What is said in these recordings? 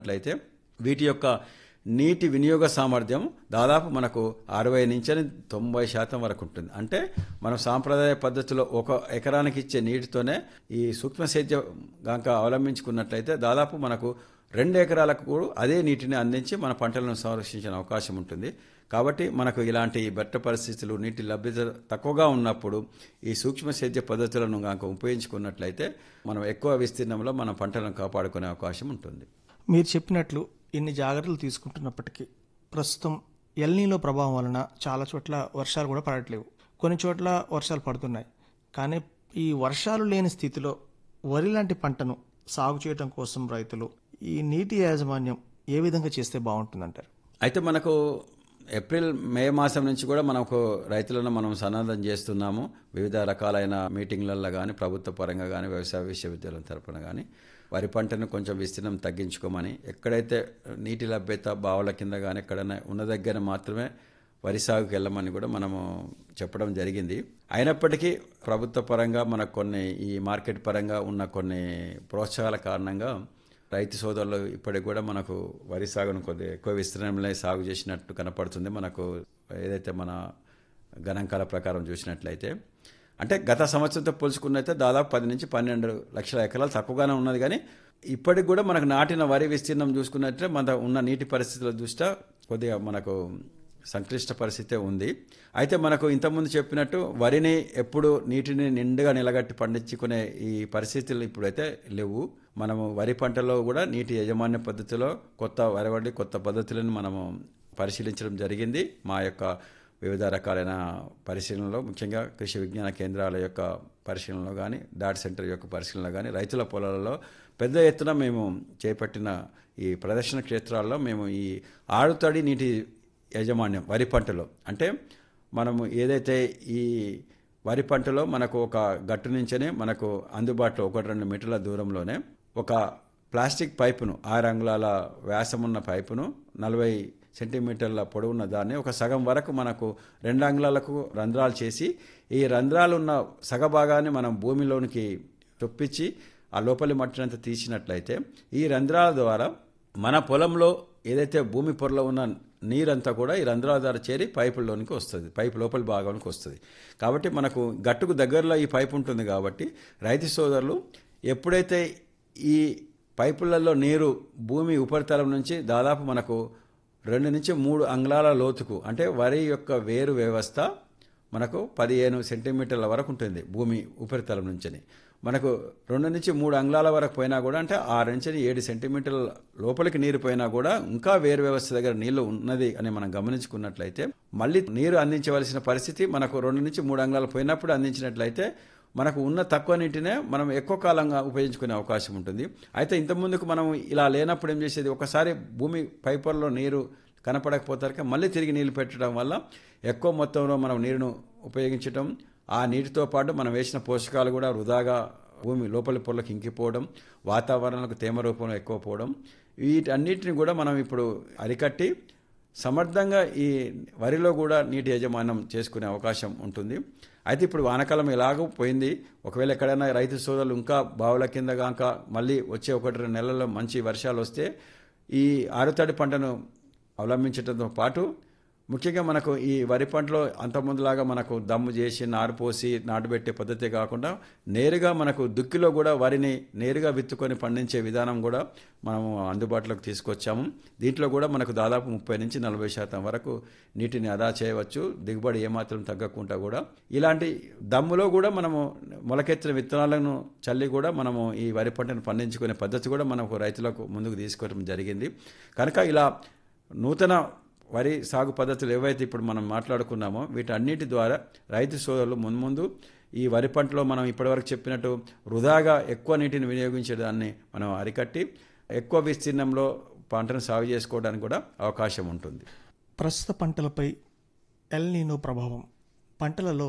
అట్లయితే వీటి యొక్క నీటి వినియోగ సామర్థ్యం దాదాపు మనకు అరవై నుంచి తొంభై శాతం వరకు ఉంటుంది అంటే మనం సాంప్రదాయ పద్ధతిలో ఒక ఎకరానికి ఇచ్చే నీటితోనే ఈ సూక్ష్మ సేద్యం గంక అవలంబించుకున్నట్లయితే దాదాపు మనకు రెండు ఎకరాలకు కూడా అదే నీటిని అందించి మన పంటలను సంరక్షించిన అవకాశం ఉంటుంది కాబట్టి మనకు ఇలాంటి బెట్ట పరిస్థితులు నీటి లభ్యత తక్కువగా ఉన్నప్పుడు ఈ సూక్ష్మ సేద్య పద్ధతులను కనుక ఉపయోగించుకున్నట్లయితే మనం ఎక్కువ విస్తీర్ణంలో మన పంటలను కాపాడుకునే అవకాశం ఉంటుంది మీరు చెప్పినట్లు ఇన్ని జాగ్రత్తలు తీసుకుంటున్నప్పటికీ ప్రస్తుతం ఎల్నీలో ప్రభావం వలన చాలా చోట్ల వర్షాలు కూడా పడట్లేవు కొన్ని చోట్ల వర్షాలు పడుతున్నాయి కానీ ఈ వర్షాలు లేని స్థితిలో వరి లాంటి పంటను సాగు చేయడం కోసం రైతులు ఈ నీటి యాజమాన్యం ఏ విధంగా చేస్తే బాగుంటుందంటారు అయితే మనకు ఏప్రిల్ మే మాసం నుంచి కూడా మనకు రైతులను మనం సన్నద్ధం చేస్తున్నాము వివిధ రకాలైన మీటింగ్లలో కానీ ప్రభుత్వ పరంగా కానీ వ్యవసాయ విశ్వవిద్యాలయం తరపున కానీ వరి పంటను కొంచెం విస్తీర్ణం తగ్గించుకోమని ఎక్కడైతే నీటి లభ్యత బావుల కింద కానీ ఎక్కడైనా ఉన్న దగ్గర మాత్రమే వరి సాగుకి వెళ్ళమని కూడా మనము చెప్పడం జరిగింది అయినప్పటికీ ప్రభుత్వ పరంగా మనకు కొన్ని ఈ మార్కెట్ పరంగా ఉన్న కొన్ని ప్రోత్సాహాల కారణంగా రైతు సోదరులు ఇప్పటికి కూడా మనకు వరి సాగును కొద్దిగా ఎక్కువ విస్తీర్ణంలో సాగు చేసినట్టు కనపడుతుంది మనకు ఏదైతే మన గణాంకాల ప్రకారం చూసినట్లయితే అంటే గత సంవత్సరంతో పోల్చుకున్నైతే దాదాపు పది నుంచి పన్నెండు లక్షల ఎకరాలు తక్కువగానే ఉన్నది కానీ ఇప్పటికి కూడా మనకు నాటిన వరి విస్తీర్ణం చూసుకున్నట్టే మన ఉన్న నీటి పరిస్థితుల దృష్ట్యా కొద్దిగా మనకు సంక్లిష్ట పరిస్థితే ఉంది అయితే మనకు ఇంతకుముందు చెప్పినట్టు వరిని ఎప్పుడు నీటిని నిండుగా నిలగట్టి పండించుకునే ఈ పరిస్థితులు ఇప్పుడైతే లేవు మనము వరి పంటలో కూడా నీటి యాజమాన్య పద్ధతిలో కొత్త వరవడి కొత్త పద్ధతులను మనము పరిశీలించడం జరిగింది మా యొక్క వివిధ రకాలైన పరిశీలనలో ముఖ్యంగా కృషి విజ్ఞాన కేంద్రాల యొక్క పరిశీలనలో కానీ డాట్ సెంటర్ యొక్క పరిశీలనలో కానీ రైతుల పొలాలలో పెద్ద ఎత్తున మేము చేపట్టిన ఈ ప్రదర్శన క్షేత్రాల్లో మేము ఈ ఆడుతడి నీటి యాజమాన్యం వరి పంటలో అంటే మనము ఏదైతే ఈ వరి పంటలో మనకు ఒక గట్టు నుంచనే మనకు అందుబాటులో ఒకటి రెండు మీటర్ల దూరంలోనే ఒక ప్లాస్టిక్ పైపును ఆరు అంగుళాల వ్యాసమున్న పైపును నలభై సెంటీమీటర్ల పొడవున్న దాన్ని ఒక సగం వరకు మనకు రెండు అంగుళాలకు రంధ్రాలు చేసి ఈ రంధ్రాలు ఉన్న సగ భాగాన్ని మనం భూమిలోనికి చొప్పించి ఆ లోపలి మట్టినంతా తీసినట్లయితే ఈ రంధ్రాల ద్వారా మన పొలంలో ఏదైతే భూమి పొరలో ఉన్న నీరంతా కూడా ఈ రంధ్రాల ద్వారా చేరి పైపుల్లోనికి వస్తుంది పైపు లోపలి భాగానికి వస్తుంది కాబట్టి మనకు గట్టుకు దగ్గరలో ఈ పైపు ఉంటుంది కాబట్టి రైతు సోదరులు ఎప్పుడైతే ఈ పైపులలో నీరు భూమి ఉపరితలం నుంచి దాదాపు మనకు రెండు నుంచి మూడు అంగుళాల లోతుకు అంటే వరి యొక్క వేరు వ్యవస్థ మనకు పదిహేను సెంటీమీటర్ల వరకు ఉంటుంది భూమి ఉపరితలం నుంచి మనకు రెండు నుంచి మూడు అంగుళాల వరకు పోయినా కూడా అంటే ఆరు నుంచి ఏడు సెంటీమీటర్ల లోపలికి నీరు పోయినా కూడా ఇంకా వేరు వ్యవస్థ దగ్గర నీళ్లు ఉన్నది అని మనం గమనించుకున్నట్లయితే మళ్ళీ నీరు అందించవలసిన పరిస్థితి మనకు రెండు నుంచి మూడు అంగుళాలు పోయినప్పుడు అందించినట్లయితే మనకు ఉన్న తక్కువ నీటినే మనం ఎక్కువ కాలంగా ఉపయోగించుకునే అవకాశం ఉంటుంది అయితే ఇంతకుముందుకు మనం ఇలా లేనప్పుడు ఏం చేసేది ఒకసారి భూమి పైపర్లో నీరు కనపడకపోతారు మళ్ళీ తిరిగి నీళ్లు పెట్టడం వల్ల ఎక్కువ మొత్తంలో మనం నీరును ఉపయోగించడం ఆ నీటితో పాటు మనం వేసిన పోషకాలు కూడా వృధాగా భూమి లోపలి పొరలకు ఇంకిపోవడం వాతావరణాలకు తేమ రూపంలో ఎక్కువ పోవడం వీటన్నిటిని కూడా మనం ఇప్పుడు అరికట్టి సమర్థంగా ఈ వరిలో కూడా నీటి యజమానం చేసుకునే అవకాశం ఉంటుంది అయితే ఇప్పుడు వానకాలం ఎలాగో పోయింది ఒకవేళ ఎక్కడైనా రైతు సోదరులు ఇంకా బావుల కింద కాక మళ్ళీ వచ్చే ఒకటి రెండు నెలల్లో మంచి వర్షాలు వస్తే ఈ ఆరుతడి పంటను అవలంబించడంతో పాటు ముఖ్యంగా మనకు ఈ వరి పంటలో అంతకుముందులాగా మనకు దమ్ము చేసి నారు పోసి నాటుబెట్టే పద్ధతి కాకుండా నేరుగా మనకు దుక్కిలో కూడా వరిని నేరుగా విత్తుకొని పండించే విధానం కూడా మనము అందుబాటులోకి తీసుకొచ్చాము దీంట్లో కూడా మనకు దాదాపు ముప్పై నుంచి నలభై శాతం వరకు నీటిని ఆదా చేయవచ్చు దిగుబడి ఏమాత్రం తగ్గకుండా కూడా ఇలాంటి దమ్ములో కూడా మనము మొలకెత్తిన విత్తనాలను చల్లి కూడా మనము ఈ వరి పంటను పండించుకునే పద్ధతి కూడా మనకు రైతులకు ముందుకు తీసుకోవడం జరిగింది కనుక ఇలా నూతన వరి సాగు పద్ధతులు ఏవైతే ఇప్పుడు మనం మాట్లాడుకున్నామో వీటన్నిటి ద్వారా రైతు సోదరులు మున్ముందు ఈ వరి పంటలో మనం ఇప్పటివరకు చెప్పినట్టు వృధాగా ఎక్కువ నీటిని వినియోగించేదాన్ని మనం అరికట్టి ఎక్కువ విస్తీర్ణంలో పంటను సాగు చేసుకోవడానికి కూడా అవకాశం ఉంటుంది ప్రస్తుత పంటలపై ఎల్ నీనో ప్రభావం పంటలలో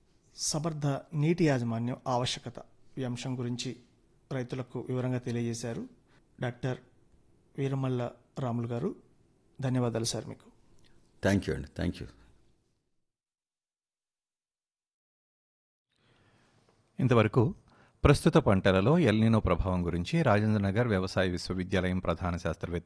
సమర్థ నీటి యాజమాన్యం ఆవశ్యకత ఈ అంశం గురించి రైతులకు వివరంగా తెలియజేశారు డాక్టర్ వీరమల్ల రాములు గారు ధన్యవాదాలు సార్ మీకు థ్యాంక్ యూ అండి థ్యాంక్ యూ ఇంతవరకు ప్రస్తుత పంటలలో ఎల్నినో ప్రభావం గురించి రాజేంద్రనగర్ వ్యవసాయ విశ్వవిద్యాలయం ప్రధాన శాస్త్రవేత్త